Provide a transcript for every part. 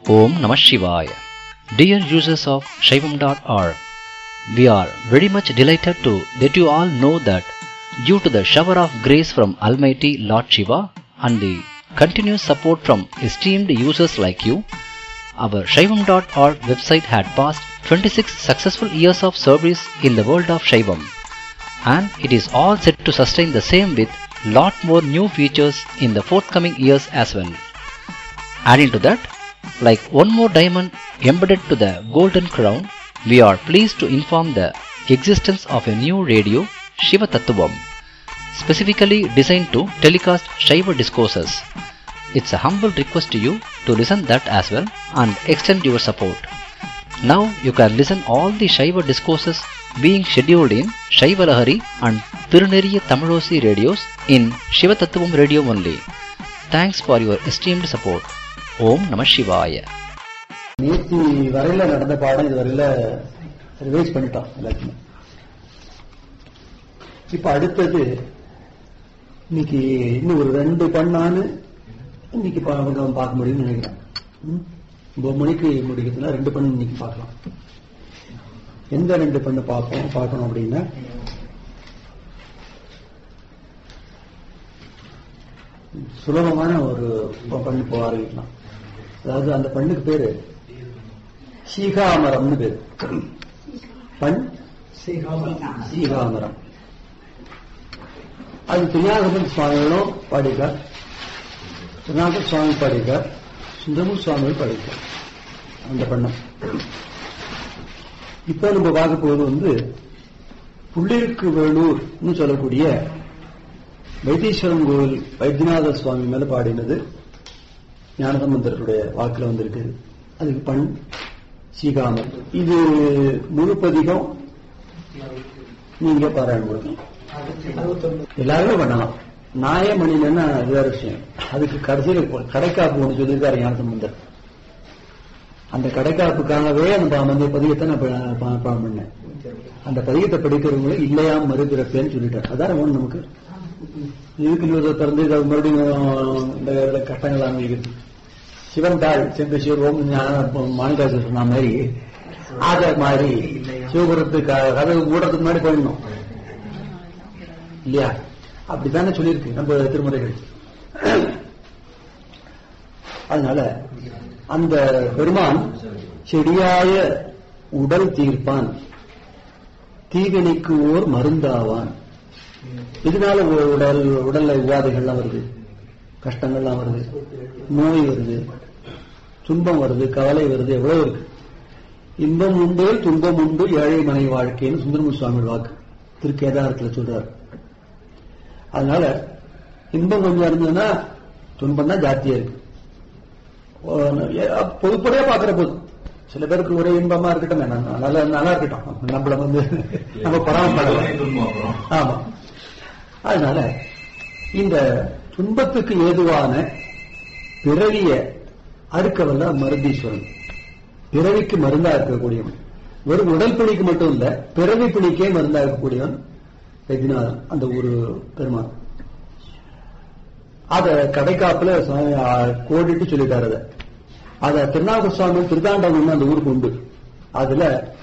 Om Namah Shivaya. Dear users of Shaivam.org, we are very much delighted to let you all know that due to the shower of grace from Almighty Lord Shiva and the continuous support from esteemed users like you, our Shaivam.org website had passed 26 successful years of service in the world of Shaivam and it is all set to sustain the same with lot more new features in the forthcoming years as well. Adding to that, like one more diamond embedded to the golden crown, we are pleased to inform the existence of a new radio, Shiva Tattvam, specifically designed to telecast Shiva discourses. It's a humble request to you to listen that as well and extend your support. Now you can listen all the Shiva discourses being scheduled in Shiva Lahari and Tiruneriya Tamilosi radios in Shiva Tattvam radio only. Thanks for your esteemed support. Om Namah Shivaya. நேற்று வரையில நடந்த பாடம் இது வரையில revise பண்ணிட்டோம் எல்லாத்தையுமே இப்ப அடுத்தது இன்னைக்கு இன்னும் ஒரு ரெண்டு பண்ணான்னு இன்னைக்கு பா- கொஞ்சம் பார்க்க முடியும்னு நினைக்கிறேன் ம்? ஒன்பது மணிக்கு முடிக்கிறதுனா ரெண்டு பண்ணு இன்னைக்கு பார்க்கலாம் எந்த ரெண்டு பண்ணு பார்ப்போம் பார்க்கணும் அப்படின்னா சுலபமான ஒரு ப- பண்ணு இப்போ ஆரம்பிக்கலாம் அதாவது அந்த பண்ணுக்கு பேரு சீகாமரம்னு பேரு பண் சீகாமரம் அது திருநாகப்பன் சுவாமிகளும் பாடிக்கார் திருநாக சுவாமி பாடிக்கார் சுந்தரமு சுவாமிகள் பாடிக்கார் அந்த பண்ணம் இப்போ நம்ம பார்க்க போவது வந்து புள்ளிருக்கு வேலூர்னு சொல்லக்கூடிய வைத்தீஸ்வரன் கோவில் வைத்தியநாத சுவாமி மேல பாடினது ஞானசம்பந்தருடைய வாக்குல வந்திருக்கு அதுக்கு பண் சீகாமர் இது முழு பதிகம் நீங்க பாராயணம் கொடுக்கணும் எல்லாருமே பண்ணலாம் நாய மணிலன்னா அது வேற விஷயம் அதுக்கு கடைசியில கொ- கடைக்காப்பு ஒன்று சொல்லியிருக்காரு ஞானசம்பந்தர் அந்த கடைக்காப்புக்காகவே அந்த பா- அந்த பதிகத்தை நான் ப- பா- பாடம் பண்ணேன் அந்த பதிகத்தை படிக்கிறவங்களும் இல்லையாம் மறுபிறப்பேன்னு சொல்லிட்டார் அதான் ஒண்ணு நமக்கு இதுக்கு இன்னொரு திறந்து இதை மறுபடியும் இந்த இந்த கட்டங்கள் அமைக்கிறது சிவன் தாள் சென்று சிவம் மாணிகாசு சொன்ன மாதிரி ஆத மாதிரி சிவபுரத்துக்கு கதவு மூடத்துக்கு முன்னாடி போயிடணும் இல்லையா அப்படித்தானே சொல்லியிருக்கு நம்ம திருமுறைகள் அதனால அந்த பெருமான் செடியாய உடல் தீர்ப்பான் தீவினைக்கு ஓர் மருந்தாவான் இதனால உ- உடல் உடல்ல உபாதைகள்லாம் வருது கஷ்டங்கள்லாம் வருது நோய் வருது துன்பம் வருது கவலை வருது எவ்வளவு இருக்கு இன்பம் உண்டு துன்பம் உண்டு ஏழை மனை வாழ்க்கைன்னு சுந்தரமு சுவாமி வாக்கு திருக்கேதாரத்துல சொல்றாரு அதனால இன்பம் கொஞ்சம் இருந்ததுன்னா துன்பம் தான் ஜாத்தியா இருக்கு ஓ, ஏ- பொதுப்படையா பாக்குற போது சில பேருக்கு ஒரே இன்பமா இருக்கட்டும் நல்லா நல்லா நல்லா இருக்கட்டும் நம்மள வந்து நம்ம பராமரிக்கலாம் ஆமா அதனால இந்த துன்பத்துக்கு ஏதுவான பிறவிய அறுக்கவல்ல மருந்தீஸ்வரன் பிறவிக்கு மருந்தா இருக்கக்கூடியவன் வெறும் உடல் பிணிக்கு மட்டும் இல்ல பிறவி பிணிக்கே மருந்தா இருக்கக்கூடியவன் வைத்தியநாதன் அந்த ஒரு பெருமான் அத கடைக்காப்புல சுவாமி, ஆ, கோடிட்டு சொல்லிட்டாரு அத அத திருநாக சுவாமி திருத்தாண்டவன் அந்த ஊருக்கு உண்டு அதுல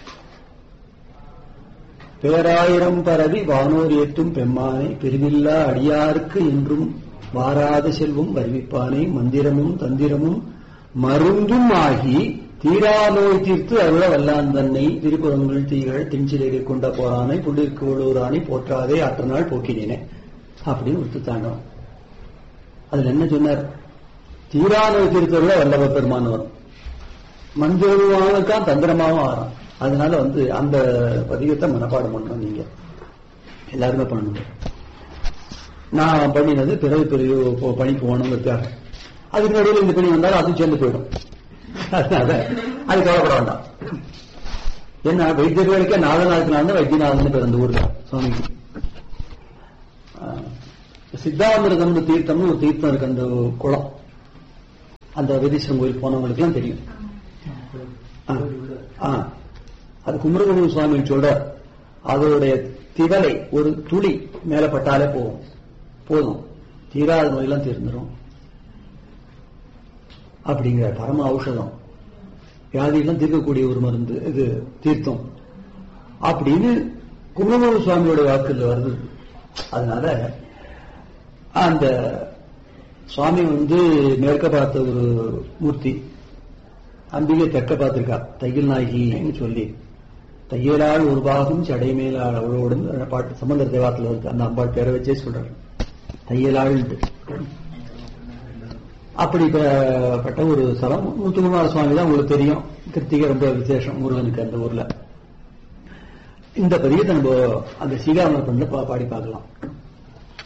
பேராயிரம் பரவி வானோர் ஏற்றும் பெம்மானை பெருவில்லா அடியாருக்கு என்றும் வாராத செல்வம் வருவிப்பானை மந்திரமும் தந்திரமும் மருந்தும் ஆகி தீரா நோய் தீர்த்து அருள வல்லான் தன்னை திருப்புறங்கள் தீகள் தெஞ்சிலேறி கொண்ட போரானை புள்ளிற்கு உள்ளூரானை போற்றாதே அற்ற நாள் போக்கினேனே அப்படின்னு விட்டு தாண்டவம் அதுல என்ன சொன்னார் தீரா நோய் தீர்த்தருள வல்லவ பெருமான் வரும் மந்திரமாகத்தான் தந்திரமாகவும் ஆறாம் அதனால வந்து அந்த பதிகத்தை மனப்பாடம் பண்ணணும் நீங்க எல்லாருமே பண்ணணும் நான் பண்ணினது பிறகு பிறகு போ- பணிக்கு போகணுங்கிறதுக்காக அதுக்கு நடுவில் இந்த பணி வந்தாலும் அதுவும் சேர்ந்து போயிடும் அதனால அது கவலைப்பட வேண்டாம் என்ன வைத்தியர்களுக்கே நாலு நாளுக்கு நாள் வைத்தியநாதன் பேர் அந்த ஊர்ல சுவாமிக்கு ஆஹ், சித்தாமிரதம்னு தீர்த்தம்னு ஒரு தீர்த்தம் இருக்கு அந்த குளம் அந்த வைத்தீஸ்வரன் கோயில் போனவங்களுக்கு எல்லாம் தெரியும் ஆ, ஆ. அது குமரகுரு சுவாமி சொல்ற அதோடைய திவலை ஒரு துளி மேல பட்டாலே போகும் போதும் தீராத நோயெல்லாம் தீர்ந்துரும் அப்படிங்கிற பரம ஔஷதம் வியாதியெல்லாம் தீர்க்கக்கூடிய ஒரு மருந்து இது தீர்த்தம் அப்படின்னு குமரமூல சுவாமியோட வாக்குல வருது அதனால அந்த சுவாமி வந்து மேற்க பார்த்த ஒரு மூர்த்தி அம்பிகை தெற்க பார்த்திருக்கா தையல் நாயகின்னு சொல்லி தையலால் ஒரு பாகம் சடைமேலாள் அவளோடு பாட்டு சம்பந்தர் தேவாரத்தில் இருக்கு அந்த அம்பாள் பேரை வச்சே சொல்றாரு தையலாள் அப்படிப்பட்ட ஒரு ஸ்தலம் முத்துக்குமார சுவாமி தான் உங்களுக்கு தெரியும் கிருத்திகை ரொம்ப விசேஷம் முருகனுக்கு அந்த ஊர்ல இந்த பதியத்தை நம்ம அந்த சீகாமல பண்ண பாடி பார்க்கலாம்